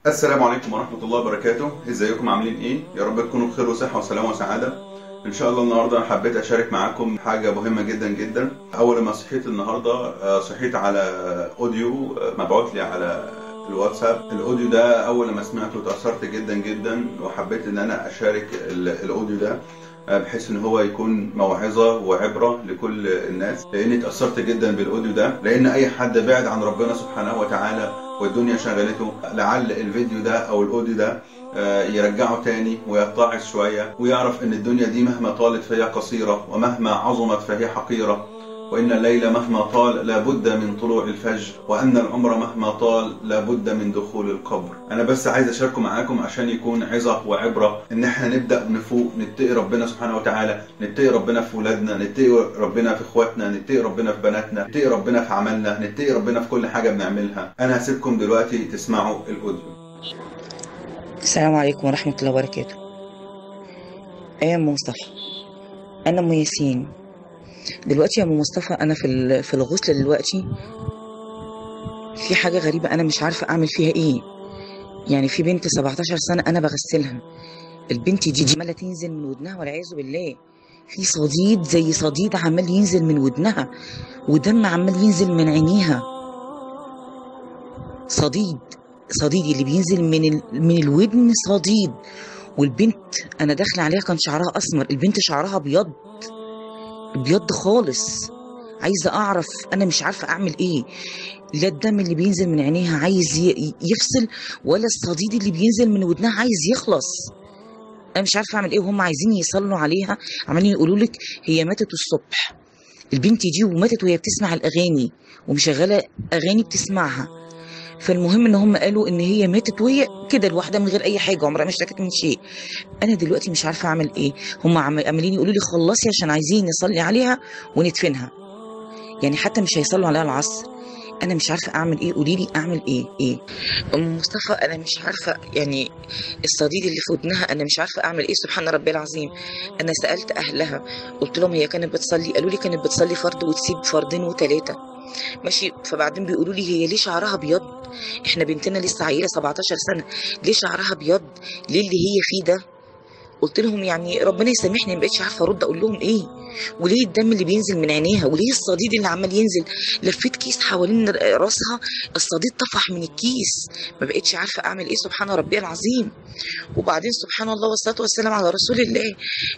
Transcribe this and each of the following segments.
السلام عليكم ورحمة الله وبركاته ازيكم عاملين ايه يا رب تكونوا بخير وصحة وسلامة وسعادة ان شاء الله النهاردة حبيت اشارك معاكم حاجة مهمة جدا جدا اول ما صحيت النهاردة آه، صحيت على اوديو آه، مبعوت لي على الواتساب الاوديو ده اول ما سمعته اتأثرت جدا جدا وحبيت ان انا اشارك ال- الاوديو ده آه، بحيث ان هو يكون موعظة وعبرة لكل الناس لاني اتأثرت جدا بالاوديو ده لان اي حد بعد عن ربنا سبحانه وتعالى والدنيا شغلته لعل الفيديو ده او الاوديو ده آه، يرجعه تاني ويتعظ شوية ويعرف ان الدنيا دي مهما طالت فهي قصيرة ومهما عظمت فهي حقيرة وإن الليل مهما طال لابد من طلوع الفجر وأن العمر مهما طال لابد من دخول القبر أنا بس عايز أشاركه معاكم عشان يكون عظة وعبرة إن إحنا نبدأ نفوق نتقي ربنا سبحانه وتعالى نتقي ربنا في ولادنا نتقي ربنا في إخواتنا نتقي ربنا في بناتنا نتقي ربنا في عملنا نتقي ربنا في كل حاجة بنعملها أنا هسيبكم دلوقتي تسمعوا الأوديو السلام عليكم ورحمة الله وبركاته أيام أم مصطفى أنا أم ياسين دلوقتي يا أم مصطفى أنا في ال- في الغسل دلوقتي في حاجة غريبة أنا مش عارفة أعمل فيها إيه يعني في بنت 17 سنة أنا بغسلها البنت دي دي عمالة تنزل من ودنها والعياذ بالله في صديد زي صديد عمال ينزل من ودنها ودم عمال ينزل من عينيها صديد صديد اللي بينزل من ال... من الودن صديد والبنت انا داخله عليها كان شعرها اسمر البنت شعرها ابيض ابيض خالص عايزه اعرف انا مش عارفه اعمل ايه لا الدم اللي بينزل من عينيها عايز ي- يفصل ولا الصديد اللي بينزل من ودنها عايز يخلص انا مش عارفه اعمل ايه وهم عايزين يصلوا عليها عمالين يقولوا لك هي ماتت الصبح البنت دي وماتت وهي بتسمع الاغاني ومشغله اغاني بتسمعها فالمهم ان هم قالوا ان هي ماتت وهي كده لوحدها من غير اي حاجه عمرها ما اشتكت من شيء انا دلوقتي مش عارفه اعمل ايه هم عم- عمالين يقولوا لي خلصي عشان عايزين نصلي عليها وندفنها يعني حتى مش هيصلوا عليها العصر انا مش عارفه اعمل ايه قولي لي اعمل ايه ايه ام مصطفى انا مش عارفه يعني الصديد اللي في ودنها انا مش عارفه اعمل ايه سبحان ربي العظيم انا سالت اهلها قلت لهم هي كانت بتصلي قالوا لي كانت بتصلي فرض وتسيب فردين وثلاثه ماشي فبعدين بيقولوا لي هي ليه شعرها ابيض احنا بنتنا لسه عيله 17 سنه ليه شعرها ابيض ليه اللي هي فيه ده قلت لهم يعني ربنا يسامحني ما بقتش عارفه ارد اقول لهم ايه وليه الدم اللي بينزل من عينيها وليه الصديد اللي عمال ينزل لفيت كيس حوالين راسها الصديد طفح من الكيس ما بقتش عارفه اعمل ايه سبحان ربي العظيم وبعدين سبحان الله والصلاه والسلام على رسول الله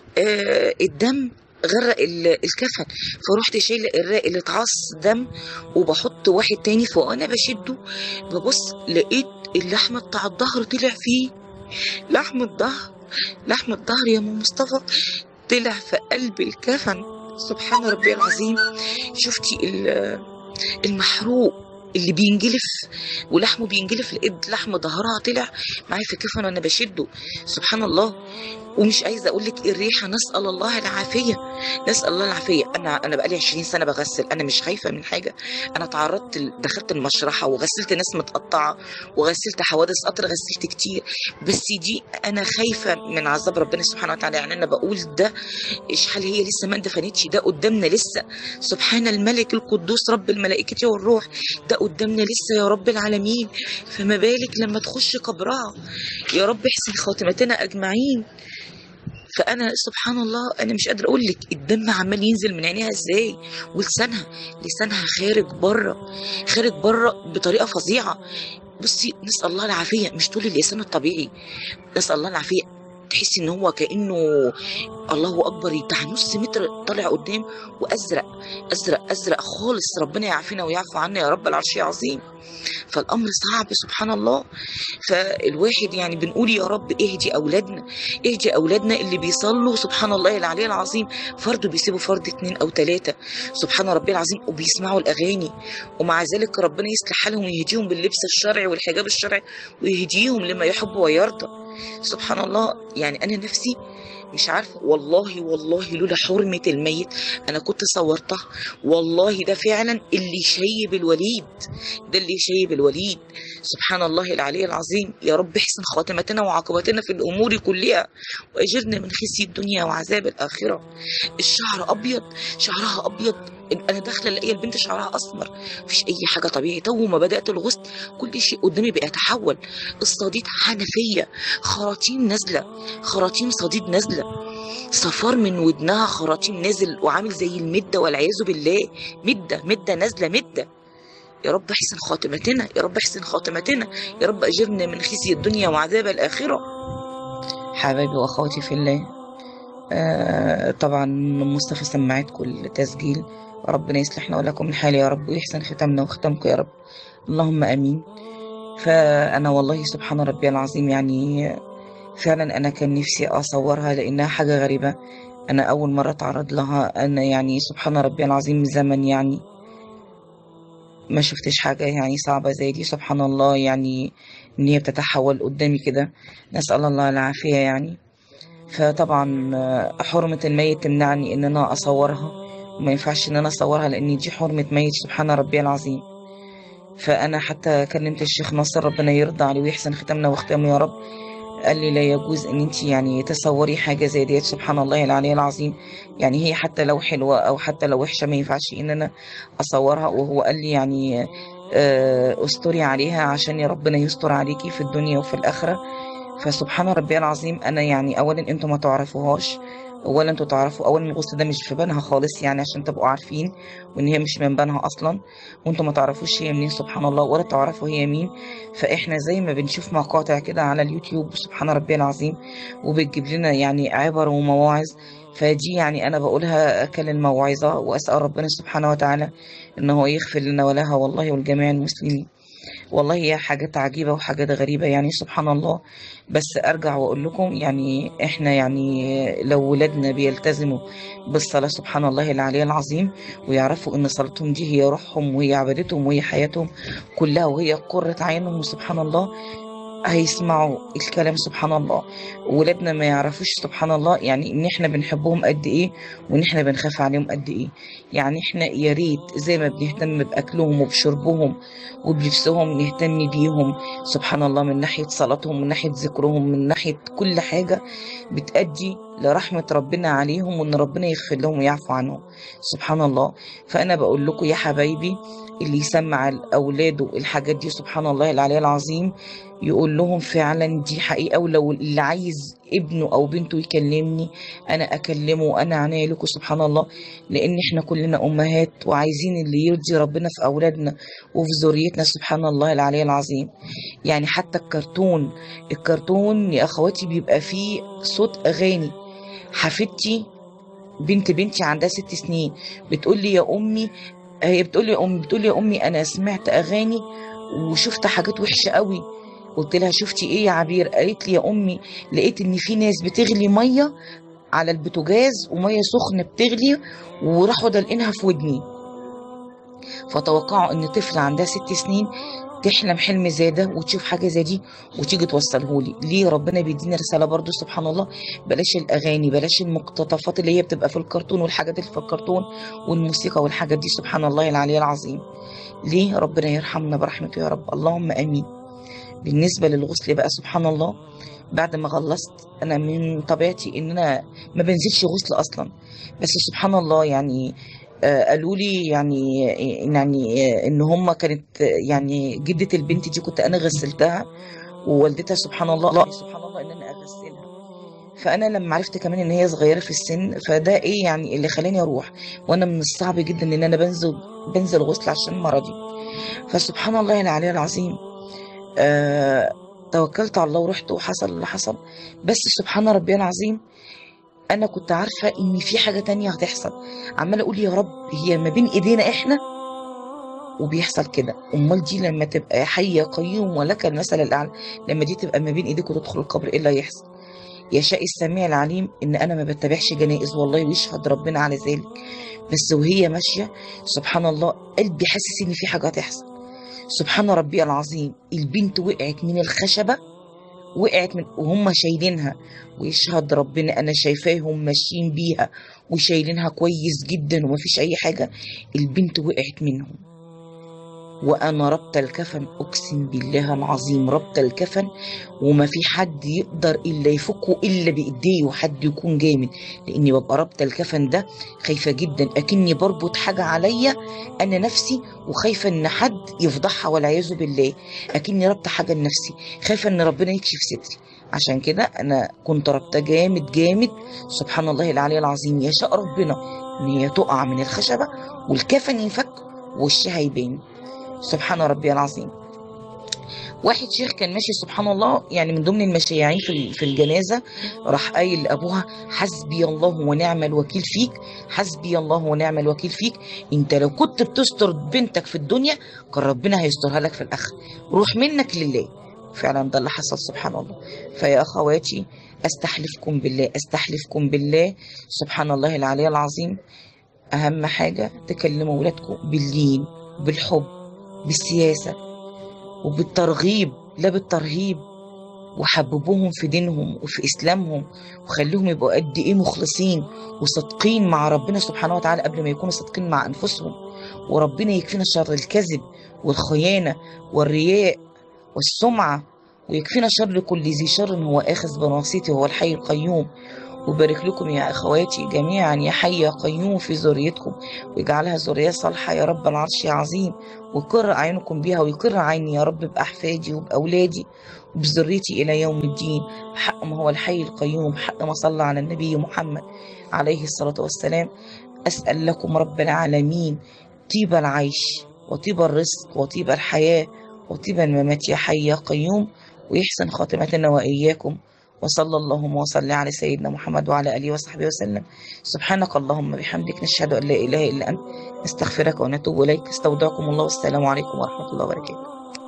آه الدم غرق ال- الكفن فرحت شايله الراق اللي اتعص دم وبحط واحد تاني فانا بشده ببص لقيت اللحم بتاع الظهر طلع فيه لحم الظهر لحم الظهر يا ام مصطفى طلع في قلب الكفن سبحان ربي العظيم شفتي ال- المحروق اللي بينجلف ولحمه بينجلف لقيت لحم ظهرها طلع معايا في الكفن وانا بشده سبحان الله ومش عايزه اقول لك الريحه نسال الله العافيه نسال الله العافيه انا انا بقالي 20 سنه بغسل انا مش خايفه من حاجه انا تعرضت ل- دخلت المشرحه وغسلت ناس متقطعه وغسلت حوادث قطر غسلت كتير بس دي انا خايفه من عذاب ربنا سبحانه وتعالى يعني انا بقول ده اشحال هي لسه ما اندفنتش ده قدامنا لسه سبحان الملك القدوس رب الملائكه والروح ده قدامنا لسه يا رب العالمين فما بالك لما تخش قبرها يا رب احسن خاتمتنا اجمعين فانا سبحان الله انا مش قادره اقول لك الدم عمال ينزل من عينيها ازاي ولسانها لسانها خارج بره خارج بره بطريقه فظيعه بصي نسال الله العافيه مش طول اللسان الطبيعي نسال الله العافيه تحسي ان هو كانه الله اكبر بتاع نص متر طالع قدام وازرق ازرق ازرق خالص ربنا يعافينا ويعفو عنا يا رب العرش العظيم فالامر صعب سبحان الله فالواحد يعني بنقول يا رب اهدي اولادنا اهدي اولادنا اللي بيصلوا سبحان الله العلي العظيم فرد بيسيبوا فرد اتنين او تلاتة سبحان ربي العظيم وبيسمعوا الاغاني ومع ذلك ربنا يصلح حالهم ويهديهم باللبس الشرعي والحجاب الشرعي ويهديهم لما يحب ويرضى سبحان الله يعني انا نفسي مش عارفه والله والله لولا حرمه الميت انا كنت صورتها والله ده فعلا اللي شيب الوليد ده اللي شيب الوليد سبحان الله العلي العظيم يا رب احسن خاتمتنا وعاقبتنا في الامور كلها واجرنا من خزي الدنيا وعذاب الاخره الشعر ابيض شعرها ابيض انا داخله الاقي البنت شعرها اسمر مفيش اي حاجه طبيعي تو ما بدات الغسل كل شيء قدامي بيتحول الصديد حنفيه خراطيم نازله خراطيم صديد نازله صفار من ودنها خراطيم نازل وعامل زي المده والعياذ بالله مده مده نازله مده يا رب احسن خاتمتنا يا رب احسن خاتمتنا يا رب اجرنا من خزي الدنيا وعذاب الاخره حبايبي واخواتي في الله آه طبعا مصطفى سمعت كل تسجيل ربنا يصلحنا ولكم الحال يا رب ويحسن ختامنا وختامكم يا رب اللهم امين فانا والله سبحان ربي العظيم يعني فعلا انا كان نفسي اصورها لانها حاجه غريبه انا اول مره اتعرض لها انا يعني سبحان ربي العظيم من زمن يعني ما شفتش حاجة يعني صعبة زي دي سبحان الله يعني إن هي بتتحول قدامي كده نسأل الله العافية يعني فطبعا آه، حرمة الميت تمنعني إن أنا أصورها وما ينفعش إن أنا أصورها لأن دي حرمة ميت سبحان ربي العظيم فأنا حتى كلمت الشيخ ناصر ربنا يرضى عليه ويحسن ختامنا وختامه يا رب قال لي لا يجوز ان انت يعني تصوري حاجه زي ديت سبحان الله العلي العظيم يعني هي حتى لو حلوه او حتى لو وحشه ما ينفعش ان انا اصورها وهو قال لي يعني آه، استري عليها عشان يا ربنا يستر عليكي في الدنيا وفي الاخره فسبحان ربي العظيم انا يعني اولا انتوا ما تعرفوهاش اولا انتوا تعرفوا اولا الغسل ده مش في بالها خالص يعني عشان تبقوا عارفين وان هي مش من بالها اصلا وانتوا ما تعرفوش هي منين سبحان الله ولا تعرفوا هي مين فاحنا زي ما بنشوف مقاطع كده على اليوتيوب سبحان ربي العظيم وبتجيب لنا يعني عبر ومواعظ فدي يعني انا بقولها اكل الموعظه واسال ربنا سبحانه وتعالى ان هو يغفر لنا ولها والله ولجميع المسلمين والله هي حاجات عجيبة وحاجات غريبة يعني سبحان الله بس أرجع وأقول لكم يعني إحنا يعني لو ولادنا بيلتزموا بالصلاة سبحان الله العلي العظيم ويعرفوا إن صلاتهم دي هي روحهم وهي عبادتهم وهي حياتهم كلها وهي قرة عينهم سبحان الله هيسمعوا الكلام سبحان الله ولادنا ما يعرفوش سبحان الله يعني ان احنا بنحبهم قد ايه وان احنا بنخاف عليهم قد ايه يعني احنا يا ريت زي ما بنهتم باكلهم وبشربهم وبلبسهم نهتم بيهم سبحان الله من ناحيه صلاتهم من ناحيه ذكرهم من ناحيه كل حاجه بتأدي لرحمة ربنا عليهم وإن ربنا يغفر لهم ويعفو عنهم سبحان الله فأنا بقول لكم يا حبايبي اللي يسمع لأولاده الحاجات دي سبحان الله العلي العظيم يقول لهم فعلا دي حقيقة ولو اللي عايز ابنه أو بنته يكلمني أنا أكلمه أنا عناية لكم سبحان الله لأن إحنا كلنا أمهات وعايزين اللي يرضي ربنا في أولادنا وفي ذريتنا سبحان الله العلي العظيم يعني حتى الكرتون الكرتون يا أخواتي بيبقى فيه صوت أغاني حفيدتي بنت بنتي عندها ست سنين بتقول لي يا أمي هي بتقول لي يا أمي بتقول لي يا أمي أنا سمعت أغاني وشفت حاجات وحشة قوي قلت لها شفتي ايه يا عبير قالت لي يا امي لقيت ان في ناس بتغلي ميه على البوتاجاز وميه سخنه بتغلي وراحوا دلقينها في ودني فتوقعوا ان طفله عندها ست سنين تحلم حلم زي ده وتشوف حاجه زي دي وتيجي توصلهولي ليه ربنا بيدينا رساله برضو سبحان الله بلاش الاغاني بلاش المقتطفات اللي هي بتبقى في الكرتون والحاجات اللي في الكرتون والموسيقى والحاجات دي سبحان الله العلي العظيم ليه ربنا يرحمنا برحمته يا رب اللهم امين بالنسبة للغسل بقى سبحان الله بعد ما خلصت انا من طبيعتي ان انا ما بنزلش غسل اصلا بس سبحان الله يعني آه، قالوا لي يعني يعني آه، ان هم كانت آه، يعني جدة البنت دي كنت انا غسلتها ووالدتها سبحان الله لا سبحان الله ان انا اغسلها فانا لما عرفت كمان ان هي صغيره في السن فده ايه يعني اللي خلاني اروح وانا من الصعب جدا ان انا بنزل بنزل غسل عشان مرضي فسبحان الله العلي العظيم آه توكلت على الله ورحت وحصل اللي حصل بس سبحان ربي العظيم انا كنت عارفه ان في حاجه تانية هتحصل عماله اقول يا رب هي ما بين ايدينا احنا وبيحصل كده امال دي لما تبقى حيه قيوم ولك المثل الاعلى لما دي تبقى ما بين ايديك وتدخل القبر ايه اللي هيحصل يشاء السميع العليم ان انا ما بتبعش جنائز والله ويشهد ربنا على ذلك بس وهي ماشيه سبحان الله قلبي حاسس ان في حاجه هتحصل سبحان ربي العظيم البنت وقعت من الخشبة وقعت من وهم شايلينها ويشهد ربنا انا شايفاهم ماشيين بيها وشايلينها كويس جدا ومفيش اي حاجه البنت وقعت منهم وانا ربط الكفن اقسم بالله العظيم ربط الكفن وما في حد يقدر الا يفكه الا بايديه وحد يكون جامد لاني ببقى ربط الكفن ده خايفه جدا اكني بربط حاجه عليا انا نفسي وخايفه ان حد يفضحها والعياذ بالله اكني ربط حاجه لنفسي خايفه ان ربنا يكشف ستري عشان كده انا كنت رابطه جامد جامد سبحان الله العلي العظيم يشاء ربنا ان هي تقع من الخشبه والكفن ينفك ووشها يبان سبحان ربي العظيم واحد شيخ كان ماشي سبحان الله يعني من ضمن المشيعين في في الجنازه راح قايل لابوها حسبي الله ونعم الوكيل فيك حسبي الله ونعم الوكيل فيك انت لو كنت بتستر بنتك في الدنيا كان ربنا هيسترها لك في الاخره روح منك لله فعلا ده اللي حصل سبحان الله فيا اخواتي استحلفكم بالله استحلفكم بالله سبحان الله العلي العظيم اهم حاجه تكلموا ولادكم باللين بالحب بالسياسه وبالترغيب لا بالترهيب وحببوهم في دينهم وفي اسلامهم وخليهم يبقوا قد ايه مخلصين وصادقين مع ربنا سبحانه وتعالى قبل ما يكونوا صادقين مع انفسهم وربنا يكفينا شر الكذب والخيانه والرياء والسمعه ويكفينا شر كل ذي شر هو اخذ بناصيته وهو الحي القيوم وبارك لكم يا اخواتي جميعا يا حي يا قيوم في ذريتكم ويجعلها ذريه صالحه يا رب العرش يا عظيم ويقر اعينكم بها ويقر عيني يا رب باحفادي وباولادي وبذريتي الى يوم الدين حق ما هو الحي القيوم حق ما صلى على النبي محمد عليه الصلاه والسلام اسال لكم رب العالمين طيب العيش وطيب الرزق وطيب الحياه وطيب الممات يا حي يا قيوم ويحسن خاتمتنا واياكم وصلى اللهم وصل على سيدنا محمد وعلى اله وصحبه وسلم سبحانك اللهم بحمدك نشهد ان لا اله الا انت نستغفرك ونتوب اليك استودعكم الله والسلام عليكم ورحمه الله وبركاته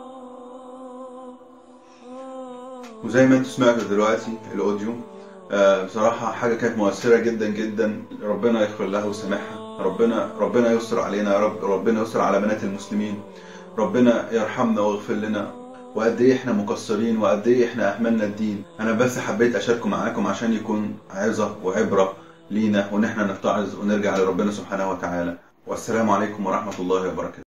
وزي ما انتم سمعتوا دلوقتي الاوديو آه، بصراحة حاجة كانت مؤثرة جدا جدا ربنا يغفر لها ويسامحها ربنا ربنا يستر علينا يا رب ربنا يستر على بنات المسلمين ربنا يرحمنا ويغفر لنا وقد ايه احنا مقصرين وقد ايه احنا اهملنا الدين انا بس حبيت اشاركه معاكم عشان يكون عظة وعبرة لينا وان احنا نتعظ ونرجع لربنا سبحانه وتعالى والسلام عليكم ورحمة الله وبركاته